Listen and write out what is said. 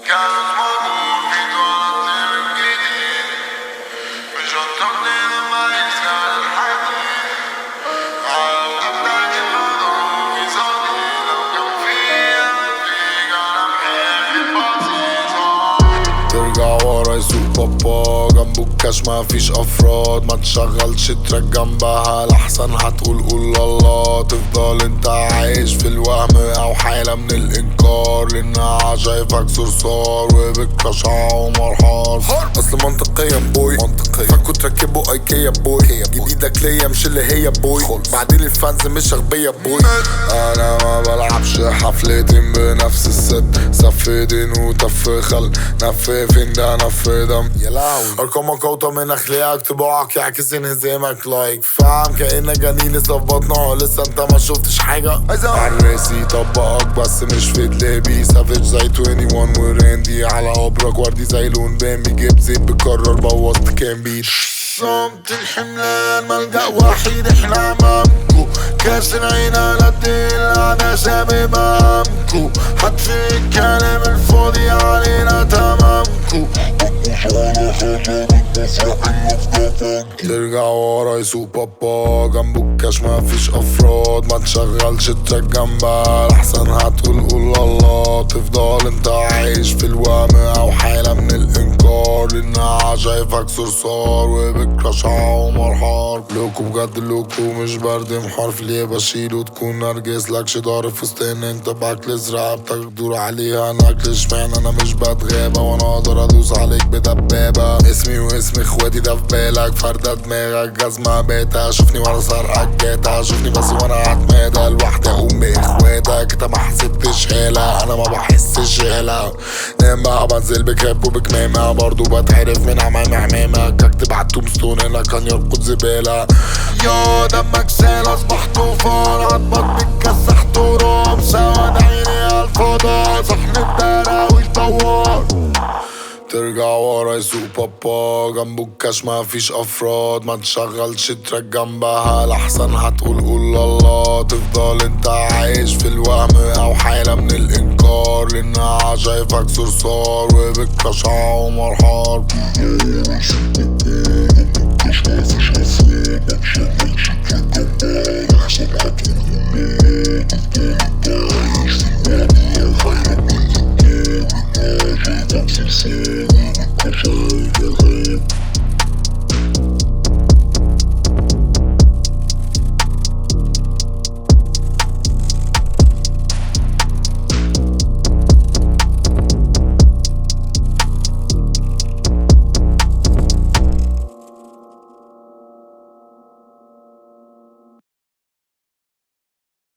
كان موجود في دولة الجديد مش هتقنين ما يسال الحديد علمتك الفضل في صدري لو كان في أمل فيك أنا بحب بسيطة ترجع ورا يسوق بابا جنبه الكاش ما فيش افراد ما تشغلش تراك جنبها لحسن هتقول قول الله تفضل انت عايش في الوهم او حالة من الانكار لانها شايفك صرصار وبكراش عمر حار اصل منطقيا بوي منطقيا فكوا تركبوا ايكيا بوي جديدك ليا مش اللي هي بوي بعدين الفانز مش اغبية بوي انا ما بلعبش حفلتين بنفس الست سف دين وتف خل نف فين ده نف دم يا لهوي ارقامك اوطى من اخلاقك طباعك يعكس انهزامك لايك فاهم كانك جنين لسه في بطنه لسه انت ما شفتش حاجه عراسي طبقك بس مش في دلابي سافيج زي 21 وراندي على قبرك وردي زي لون بام بيجيب زيت بكرر بوظت كام بيت صمت الحملان ملجأ وحيد احنا امامكو كاس العين على الدين انا سامي مامكو هتفي الكلام الفاضي علينا تمامكو ترجع ورا يسوق بابا جنبه الكاش ما فيش افراد ما تشغلش تراك جنبها احسن هتقول قول الله تفضل انت عايش في الوهم او حالة من الانكار لانها شايفك صرصار وبكراش عمر حار لوكو بجد لوكو مش بردم حرف ليه بشيله تكون نرجس لكش ضارب فستان انت باكلس رقبتك دور عليها ناكل اشمعنى انا مش بتغابة وانا اقدر ادوس عليك بدبابة اسمي واسم اخواتي ده في بالك فردة دماغك جزمة باتا شوفني ورا سرقك جاتا شوفني بس وانا عتمادة لوحدي اقوم باخواتك انت ما حسبتش هالة انا ما بحسش هالة نام بقى بنزل بكاب وبكمامة برضو بتعرف من عمام عمامك اكتب على التومستون هنا كان يرقد زبالة يا دمك سال اصبح طوفان عضمك بتكسح تراب سواد عيني على الفضاء صحن الدراوي طوال ترجع ورا يسوق بابا جنبه الكاش ما فيش افراد ما تشغلش تراك جنبها لحسن هتقول قول الله تفضل انت عايش في الوهم او حالة من الانكار لانها شايفك صرصار وبكراش عمر حار Thank you.